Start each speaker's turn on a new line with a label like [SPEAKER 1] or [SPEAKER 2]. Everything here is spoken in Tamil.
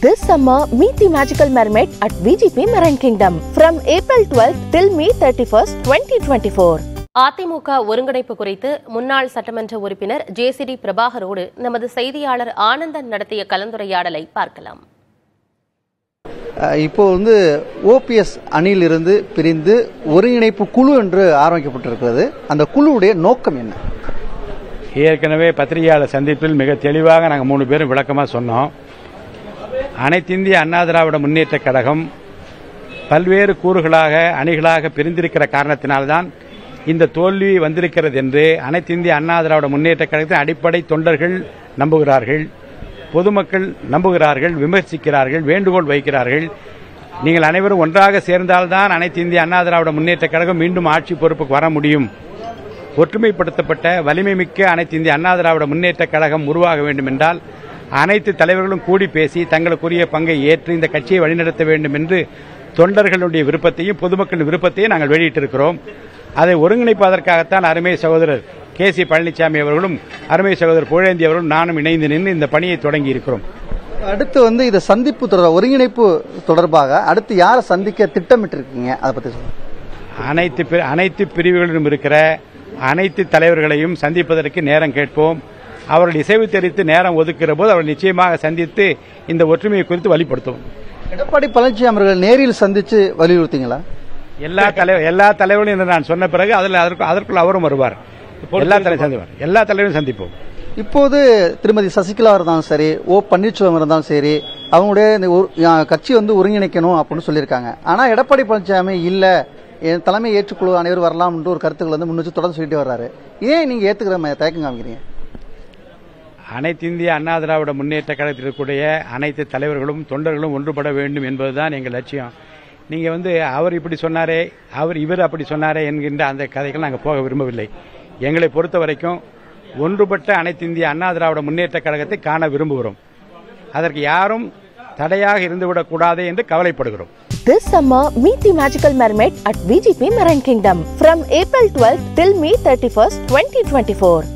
[SPEAKER 1] This summer, meet the magical mermaid at VGP Marine Kingdom from April 12th till May 31st, 2024.
[SPEAKER 2] AIADMK ஒருங்கிணைப்பு குறித்து முன்னாள் சட்டமன்ற உறுப்பினர் ஜேசிடி பிரபாகரோடு நமது செய்தியாளர் ஆனந்தன் நடத்திய கலந்துரையாடலை பார்க்கலாம்
[SPEAKER 3] அஹ் இப்போ வந்து ஓபிஎஸ் அணியிலிருந்து பிரிந்து ஒருங்கிணைப்பு குழு என்று ஆரம்பிக்கப்பட்டிருக்கிறது அந்த குழுவுடைய நோக்கம் என்ன
[SPEAKER 4] ஏற்கனவே பத்திரிகையாளர் சந்திப்பில் மிக தெளிவாக நாங்கள் மூணு பேரும் விளக்கமாக சொன்னோம் அனைத்திந்திய அண்ணா திராவிட முன்னேற்ற கழகம் பல்வேறு கூறுகளாக அணிகளாக பிரிந்திருக்கிற காரணத்தினால்தான் இந்த தோல்வி வந்திருக்கிறது என்று அனைத்திந்திய அண்ணா திராவிட முன்னேற்ற கழகத்தின் அடிப்படை தொண்டர்கள் நம்புகிறார்கள் பொதுமக்கள் நம்புகிறார்கள் விமர்சிக்கிறார்கள் வேண்டுகோள் வைக்கிறார்கள் நீங்கள் அனைவரும் ஒன்றாக சேர்ந்தால்தான் அனைத்து இந்திய அண்ணா திராவிட முன்னேற்ற கழகம் மீண்டும் ஆட்சி பொறுப்புக்கு வர முடியும் ஒற்றுமைப்படுத்தப்பட்ட வலிமை மிக்க அனைத்து இந்திய அண்ணா திராவிட முன்னேற்ற கழகம் உருவாக வேண்டும் என்றால் அனைத்து தலைவர்களும் கூடி பேசி தங்களுக்குரிய பங்கை ஏற்று இந்த கட்சியை வழிநடத்த வேண்டும் என்று தொண்டர்களுடைய விருப்பத்தையும் பொதுமக்களின் விருப்பத்தையும் நாங்கள் வெளியிட்டிருக்கிறோம் அதை ஒருங்கிணைப்பதற்காகத்தான் அருமை சகோதரர் கே சி பழனிசாமி அவர்களும் அருமை சகோதரர் புகழேந்தி அவர்களும் நானும் இணைந்து நின்று இந்த பணியை தொடங்கி இருக்கிறோம்
[SPEAKER 3] அடுத்து வந்து இந்த சந்திப்பு தொடர் ஒருங்கிணைப்பு தொடர்பாக அடுத்து யாரை சந்திக்க திட்டமிட்டிருக்கீங்க அதை பத்தி சொல்லுங்க
[SPEAKER 4] அனைத்து பி- அனைத்து பிரிவுகளிலும் இருக்கிற அனைத்து தலைவர்களையும் சந்திப்பதற்கு நேரம் கேட்போம் அவர்கள் இசைவு தெரிவித்து நேரம் ஒதுக்குற போது அவர்கள் நிச்சயமாக சந்தித்து இந்த ஒற்றுமையை குறித்து வழிபடுத்துவோம்
[SPEAKER 3] எடப்பாடி பழனிசாமி அவர்கள் நேரில் சந்திச்சு வலியுறுத்தீங்களா
[SPEAKER 4] எல்லா தலைவர் எல்லா தலைவர்களும் என்று நான் சொன்ன பிறகு அதில் அதற்கு அதற்குள் அவரும் வருவார் எல்லா தலைவரும் சந்திப்பார் எல்லா தலைவரும் சந்திப்போம்
[SPEAKER 3] இப்போது திருமதி சசிகலா இருந்தாலும் சரி ஓ பன்னீர்செல்வம் இருந்தாலும் சரி அவங்களுடைய இந்த ஒரு- அஹ் கட்சி வந்து ஒருங்கிணைக்கணும் அப்படின்னு சொல்லியிருக்காங்க ஆனா எடப்பாடி பழனிசாமி இல்ல என் தலைமை ஏற்றுக்குழு அனைவரும் வரலாம் என்று ஒரு கருத்துக்கள் வந்து முன்னெச்சு தொடர்ந்து சொல்லிட்டு வர்றாரு ஏன் நீங்க ஏத்துக்கிற மாதிரி தயக்கம் காமிக்கிறீங்க
[SPEAKER 4] அனைத்து இந்திய அண்ணா திராவிட முன்னேற்ற கழகத்தில் இருக்கக்கூடிய அனைத்து தலைவர்களும் தொண்டர்களும் ஒன்றுபட வேண்டும் என்பதுதான் எங்கள் லட்சியம் நீங்க வந்து அவர் இப்படி சொன்னாரே அவர் இவர் அப்படி சொன்னாரே என்கின்ற அந்த கதைகள் நாங்கள் போக விரும்பவில்லை எங்களை பொறுத்த வரைக்கும் ஒன்றுபட்ட அனைத்து இந்திய அண்ணா திராவிட முன்னேற்ற கழகத்தை காண விரும்புகிறோம் அதற்கு யாரும் தடையாக இருந்துவிடக் கூடாது என்று கவலைப்படுகிறோம்
[SPEAKER 1] This summer, meet the magical mermaid at VGP Marine Kingdom from April 12th till May 31st, 2024.